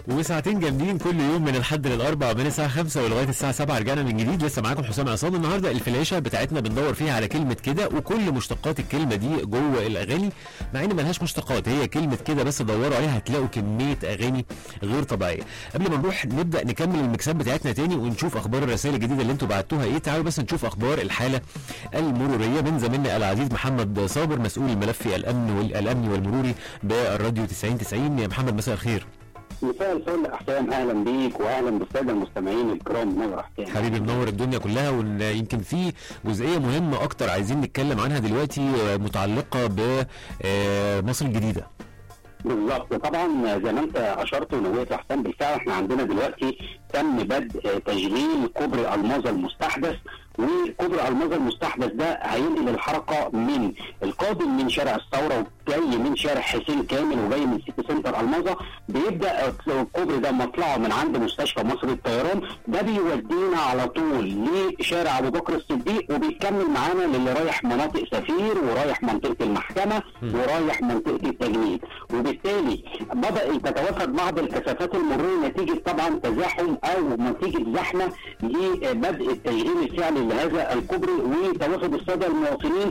وساعتين جامدين كل يوم من الحد للاربع من الساعه 5 ولغايه الساعه 7 رجعنا من جديد لسه معاكم حسام عصام النهارده الفلاشه بتاعتنا بندور فيها على كلمه كده وكل مشتقات الكلمه دي جوه الاغاني مع ان ملهاش مشتقات هي كلمه كده بس دوروا عليها هتلاقوا كميه اغاني غير طبيعيه قبل ما نروح نبدا نكمل المكسات بتاعتنا تاني ونشوف اخبار الرسائل الجديده اللي انتوا بعتوها ايه تعالوا بس نشوف اخبار الحاله المروريه من زميلنا العزيز محمد صابر مسؤول الملف الامن والامني والمروري بالراديو 90 90 يا محمد مساء الخير مساء الفل يا حسام اهلا بيك واهلا بالساده المستمعين الكرام منور حسام حبيبي منور الدنيا كلها ويمكن في جزئيه مهمه اكتر عايزين نتكلم عنها دلوقتي آه، متعلقه بمصر الجديده بالظبط طبعا زي ما انت اشرت ونويت يا حسام بالفعل احنا عندنا دلوقتي تم بدء تشغيل كوبري الماظه المستحدث وكوبري الماظه المستحدث ده هينقل الحركه من القادم من شارع الثوره وجاي من شارع حسين كامل وجاي من سيتي سنتر الماظه بيبدا الكوبري ده مطلعه من عند مستشفى مصر الطيران ده بيودينا على طول لشارع ابو بكر الصديق وبيكمل معانا للي رايح مناطق سفير ورايح منطقه المحكمه ورايح منطقه التجنيد وبالتالي بدات تتوافد بعض الكثافات المروريه نتيجه طبعا تزاحم او نتيجه زحمه لبدء التشغيل الفعلي لهذا الكوبري وتوافد الساده المواطنين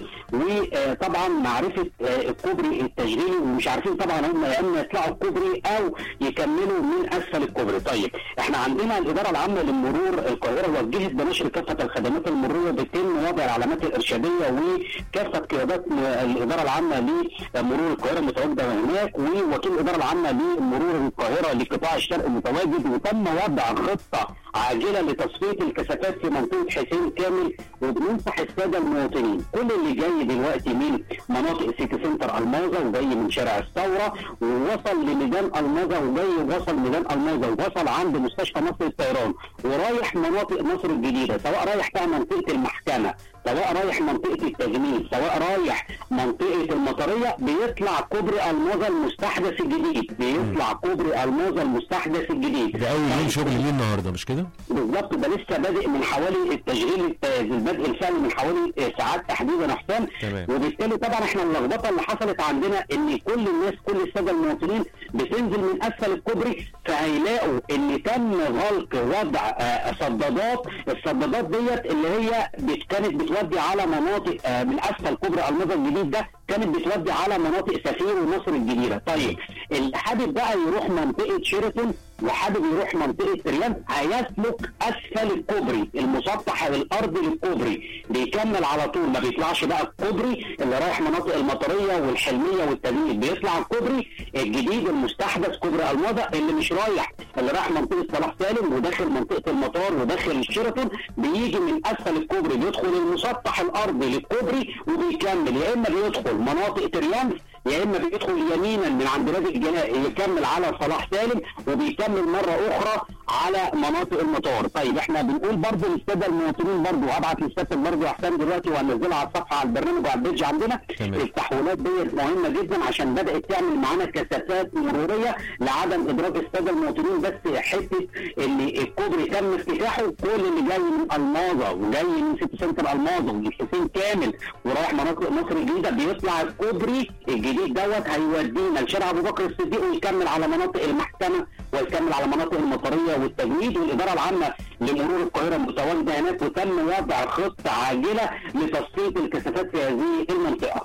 وطبعا معرفه آه، الكوبري التشغيلي ومش عارفين طبعا هم يا اما يطلعوا الكوبري او يكملوا من اسفل الكوبري طيب احنا عندنا الاداره العامه للمرور القاهره وجهت بنشر كافه الخدمات المروريه بيتم وضع العلامات الارشاديه وكافه قيادات الاداره العامه لمرور القاهره المتواجده هناك ووكيل الاداره العامه لمرور القاهره لقطاع الشرق المتواجد وتم وضع خطه عاجله لتصفيه الكثافات في منطقه حسين كامل وبننصح الساده المواطنين كل اللي جاي دلوقتي من مناطق سيتي سنتر الماظه وجاي من شارع الثوره ووصل لميدان الماظه وجاي وصل ميدان الماظه ووصل عند مستشفى مصر الطيران ورايح مناطق مصر الجديده سواء رايح بقى منطقه المحكمه سواء رايح منطقه التجميل سواء رايح منطقه المطريه بيطلع كوبري الماظه المستحدث الجديد بيطلع كوبري الماظه المستحدث الجديد ده اول يوم شغل ليه النهارده مش كده؟ بالظبط ده لسه بادئ من حوالي التشغيل الت- البدء الفعلي من حوالي ساعات تحديدا يا حسام تمام. وبالتالي طبعا احنا اللخبطه اللي حصلت عندنا ان كل الناس كل الساده المواطنين بتنزل من اسفل الكوبري فهيلاقوا ان تم غلق وضع آه، صدادات الصدادات ديت اللي هي بت- كانت بتودي على مناطق آه، من اسفل كوبري الماظه الجديد ده كانت بتودي على مناطق سفير ومصر الجديده طيب اللي حابب بقى يروح منطقه شيراتون وحابب يروح منطقه ريان هيسلك اسفل الكوبري المسطح الارضي للكوبري بيكمل على طول ما بيطلعش بقى الكوبري اللي رايح مناطق المطريه والحلميه والتجنيد بيطلع الكوبري الجديد المستحدث كوبري الماظه اللي مش رايح اللي رايح منطقه صلاح سالم وداخل منطقه المطار وداخل الشيراتون بيجي من اسفل الكوبري بيدخل المسطح الارضي للكوبري وبيكمل يا اما بيدخل مناطق تريانف يا اما بيدخل يمينا من عند نادي الجلاء يكمل على صلاح سالم وبيكمل مره اخرى على مناطق المطار طيب احنا بنقول برضو للساده المواطنين برضو هبعت للساده برضو يا حسام دلوقتي وهنزلها على الصفحه على البرنامج وعلى البيج عندنا تمام. التحويلات ديت مهمه جدا عشان بدات تعمل معانا كثافات مروريه لعدم ادراك الساده المواطنين بس حته ان الكوبري تم افتتاحه كل اللي جاي من الماظه وجاي من سيتي سنتر الماظه ومن حسين كامل ورايح مناطق مصر الجديده بيطلع الكوبري الجديد دوت هيودينا لشارع ابو بكر الصديق ويكمل على مناطق المحكمه ويكمل على مناطق المطريه والتجنيد والاداره العامه لمرور القاهره متواجده هناك وتم وضع خطه عاجله لتصفيه الكثافات في هذه المنطقه.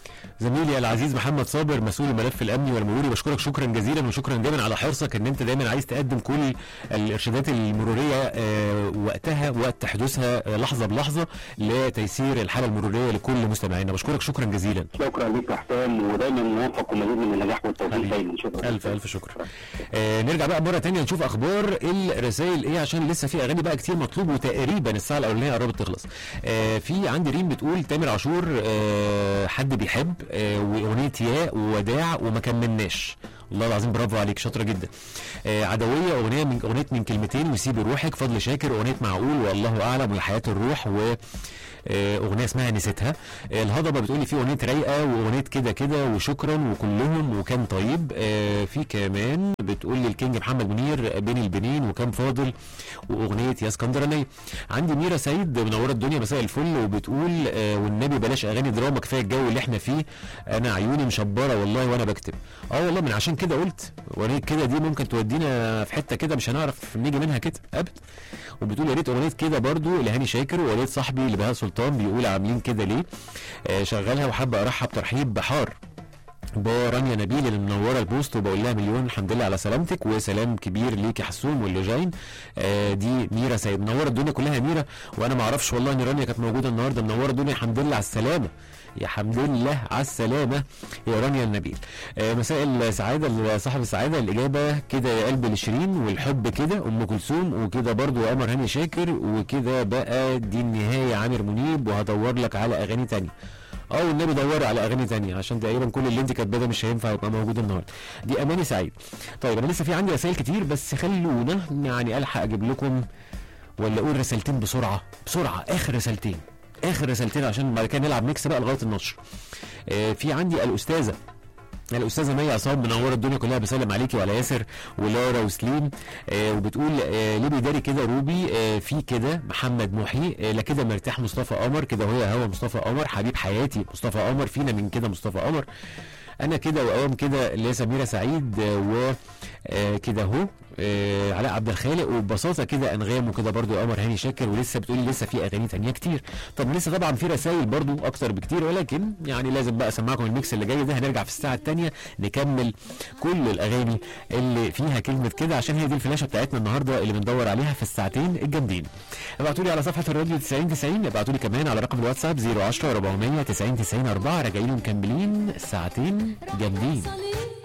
زميلي العزيز محمد صابر مسؤول الملف الامني والمروري بشكرك شكرا جزيلا وشكرا دايما على حرصك ان انت دايما عايز تقدم كل الارشادات المروريه آه، وقتها وقت حدوثها آه، لحظه بلحظه لتيسير الحاله المروريه لكل مستمعينا بشكرك شكرا جزيلا شكرا لك يا حسام ودايما موفق ومزيد من النجاح والتوفيق حبيبي. دايما شكرا الف الف شكر آه نرجع بقى مره تانية نشوف اخبار الرسائل ايه عشان لسه في اغاني بقى كتير مطلوب وتقريبا الساعه الاولانيه قربت تخلص آه في عندي ريم بتقول تامر عاشور آه حد بيحب آه واغنيه يا ووداع وما كملناش والله العظيم برافو عليك شاطره جدا آه عدويه اغنيه من اغنيه من كلمتين وسيب روحك فضل شاكر اغنيه معقول والله اعلم وحياه الروح و آه، اغنيه اسمها نسيتها آه، الهضبه بتقولي في اغنيه رايقه واغنيه كده كده وشكرا وكلهم وكان طيب آه، في كمان بتقول لي الكينج محمد منير بين البنين وكان فاضل واغنيه يا اسكندرانيه عندي ميرا سيد منوره الدنيا مساء الفل وبتقول آه، والنبي بلاش اغاني دراما كفايه الجو اللي احنا فيه انا عيوني مشبره والله وانا بكتب اه والله من عشان كده قلت اغنيه كده دي ممكن تودينا في حته كده مش هنعرف نيجي منها كده ابدا وبتقول يا ريت اغنيه كده برضو لهاني شاكر ووليد صاحبي لبهاء سلطان بيقول عاملين كده ليه آه شغلها وحابه ارحب ترحيب بحار برانيا نبيل اللي منوره البوست وبقول لها مليون الحمد لله على سلامتك وسلام كبير ليك يا حسوم واللي جايين آه دي ميرا سيد منوره الدنيا كلها يا ميرا وانا ما اعرفش والله ان رانيا كانت موجوده النهارده منوره الدنيا الحمد لله على السلامه يا حمد لله على السلامه يا رانيا النبيل آه مساء السعاده صاحب السعاده الاجابه كده يا قلب لشيرين والحب كده ام كلثوم وكده برضو قمر هاني شاكر وكده بقى دي النهايه عامر منيب وهدور لك على اغاني تانية اه والنبي دوري على اغاني تانية عشان تقريبا كل اللي انت كاتباه ده مش هينفع يبقى موجود النهارده دي اماني سعيد طيب انا لسه في عندي رسائل كتير بس خلونا يعني الحق اجيب لكم ولا اقول رسالتين بسرعه بسرعه اخر رسالتين اخر رسالتين عشان بعد كده نلعب ميكس بقى لغايه النشر آه في عندي الاستاذه الاستاذه مي عصام منوره الدنيا كلها بسلم عليكي وعلى ياسر ولارا وسليم آه وبتقول آه ليه بيداري كده روبي آه في كده محمد محي آه لا كده مرتاح مصطفى قمر كده هو هو مصطفى قمر حبيب حياتي مصطفى قمر فينا من كده مصطفى قمر انا كده واوام كده اللي هي سميره سعيد آه و آه كده اهو آه علاء عبد الخالق وببساطه كده انغام وكده برضو قمر هاني شاكر ولسه بتقولي لسه في اغاني تانية كتير طب لسه طبعا في رسائل برضو اكتر بكتير ولكن يعني لازم بقى اسمعكم الميكس اللي جاي ده هنرجع في الساعه الثانيه نكمل كل الاغاني اللي فيها كلمه كده عشان هي دي الفلاشه بتاعتنا النهارده اللي بندور عليها في الساعتين الجامدين ابعتوا لي على صفحه الراديو 90 90 ابعتوا لي كمان على رقم الواتساب 010 400 90 90 4 راجعين ومكملين ساعتين جامدين